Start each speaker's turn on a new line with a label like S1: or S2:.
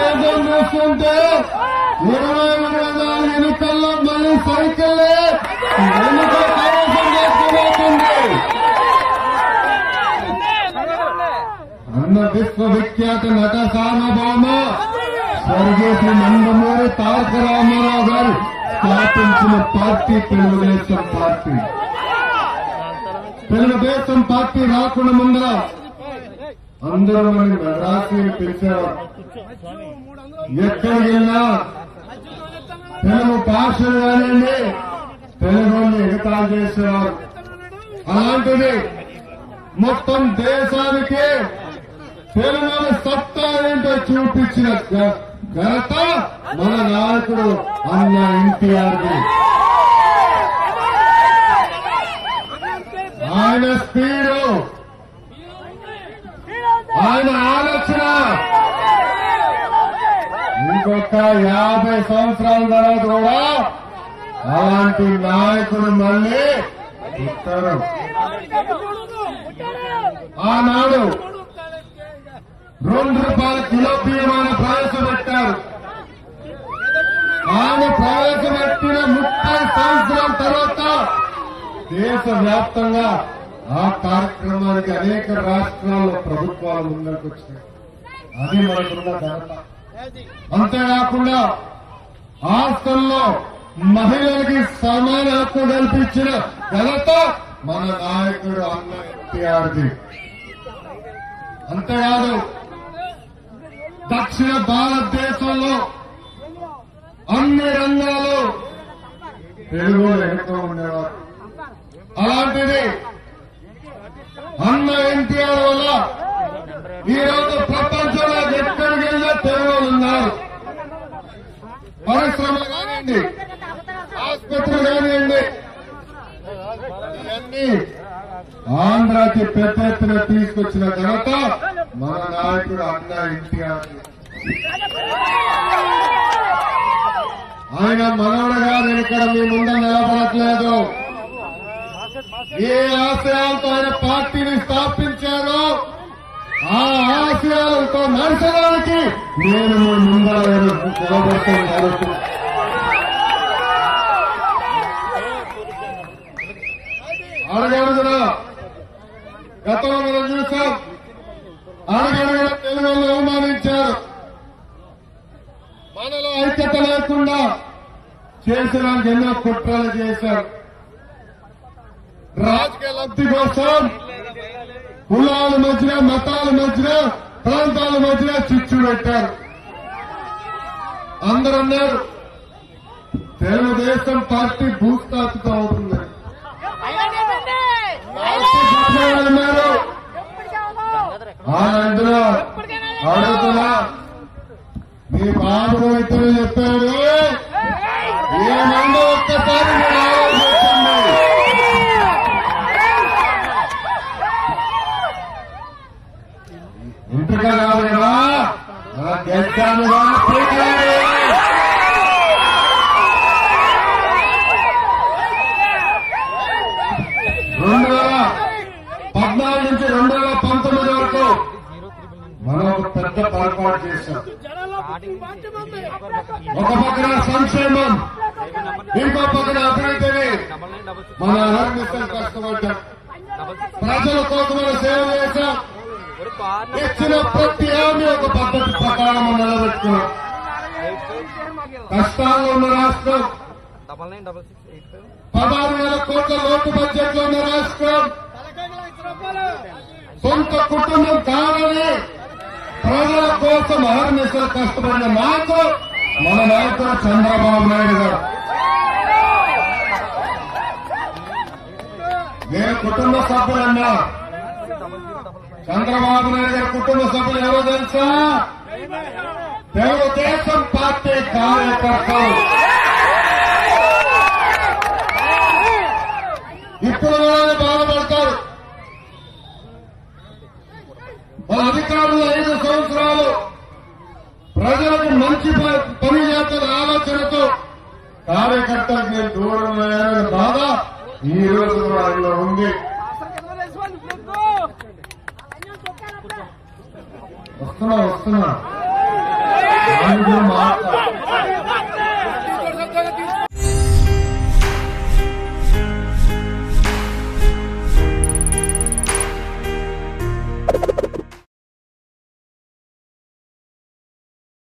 S1: తెలుగుదేశం చూస్తుంటే ఇరవై ఇరవై నాలుగు ఎన్నికల్లో మళ్ళీ సైకిల్ ఎన్నికల కైవసం చేసుకోబోతుంది అన్న విశ్వవిఖ్యాత నట సార్వభౌమ స్వర్గీయ శ్రీ నందమూరి తారక రామారావు గారు స్థాపించిన party Telugu Desam party Telugu Desam party రాకుండా ముందర అందరూ మన రాశిని పిలిచేవారు ఎక్కడికి వెళ్ళినా తెలుగు భాషలు కానివ్వండి తెలుగుని ఎగతాళి చేసేవారు అలాంటిది మొత్తం దేశానికి తెలుగు సత్తా ఏంటో చూపించిన గ- ఘనత మన నాయకుడు అన్న ఎన్టీఆర్ ఆయన స్పీడు ఆయన ఆలోచన ఇంకొక యాభై సంవత్సరాల తర్వాత కూడా అలాంటి నాయకుడు మళ్ళీ పుట్టారు ఆనాడు రెండు రూపాయల కిలో బియ్యమాన ప్రవేశపెట్టారు ఆయన ప్రవేశపెట్టిన ముప్పై సంవత్సరాల తర్వాత దేశవ్యాప్తంగా ఆ కార్యక్రమానికి అనేక రాష్ట్రాల్లో ప్రభుత్వాలు ముందుకు వచ్చినాయి అది మనకున్న ఘనత అంతేకాకుండా ఆస్తుల్లో మహిళలకి సమాన హక్కు కల్పించిన ఘనత మన నాయకుడు అన్న ఎన్టీఆర్ది అంతేకాదు దక్షిణ భారతదేశంలో అన్ని రంగాలు తెలుగు వెనుక ఉండేవారు అలాంటిది అన్న ఎన్టీఆర్ వల్ల ఈ రోజు ప్రపంచంలో ఎక్కడికి వెళ్ళినా తెలుగు ఉన్నారు పరిశ్రమలు కానివ్వండి ఆసుపత్రులు కానివ్వండి ఇవన్నీ ఆంధ్రాకి పెద్ద ఎత్తున తీసుకొచ్చిన ఘనత మన నాయకుడు అన్న ఎన్టీఆర్ ఆయన మనవడగా నేను ఇక్కడ మీ ముందు నిలబడట్లేదు ఏ ఆశయాలతో ఆయన పార్టీని స్థాపించారో ఆ ఆశయాలతో నడచడానికి నేను మీ ముందర నిలబడుతున్నాను అడగడుగున గతంలో మనం చూసాం అడగడుగున తెలుగులో అవమానించారు మనలో ఐక్యత లేకుండా చేసడానికి ఎన్నో కుట్రలు చేశారు రాజకీయ లబ్ధి కోసం కులాల మధ్యన మతాల మధ్యన ప్రాంతాల మధ్యన చిచ్చు పెట్టారు అందరూ అన్నారు తెలుగుదేశం పార్టీ భూస్థాపితం అవుతుంది అన్నారు అందులో అడుగుతున్నా మీ బాబు రైతులు చెప్పారు ఏమన్నా ఒక్కసారి మీరు ఆలోచించండి ఇంటిగా కాదు కదా గెలిచానుగా రెండు వేల పద్నాలుగు నుంచి రెండు వేల పంతొమ్మిది వరకు మనం ఒక పెద్ద పొరపాటు చేశాం ఒక పక్కన సంక్షేమం ఇంకో పక్కన అభివృద్ధిని మన అహర్నిశలు కష్టపడ్డాం ప్రజల కోసమైన సేవ చేశాం ఇచ్చిన ప్రతి హామీ ఒక పద్ధతి ప్రకారం మనం నిలబెట్టుకున్నాం కష్టాల్లో ఉన్న రాష్ట్రం
S2: double nine double six eight five
S1: పదహారు వేల కోట్ల లోటు బడ్జెట్ లో ఉన్న రాష్ట్రం సొంత కుటుంబం కావాలని ప్రజల కోసం అహర్నిశలు కష్టపడిన నాయకుడు మన నాయకుడు చంద్రబాబు నాయుడు గారు నేను కుటుంబ సభ్యులన్నా చంద్రబాబు నాయుడు గారి కుటుంబ సభ్యులు ఎవరో తెలుసా తెలుగుదేశం పార్టీ కార్యకర్తలు ఇప్పుడు వాళ్ళు బాధపడతారు వాళ్ళ అధికారులు ఐదు సంవత్సరాలు ప్రజలకు మంచి ప- పని చేస్తున్న ఆలోచనతో కార్యకర్తలకు నేను దూరం అయ్యాననే బాధ ఈ రోజు వాళ్ళలో ఉంది వస్తున్నా వస్తున్నా దాని కూడా మాట్లాడు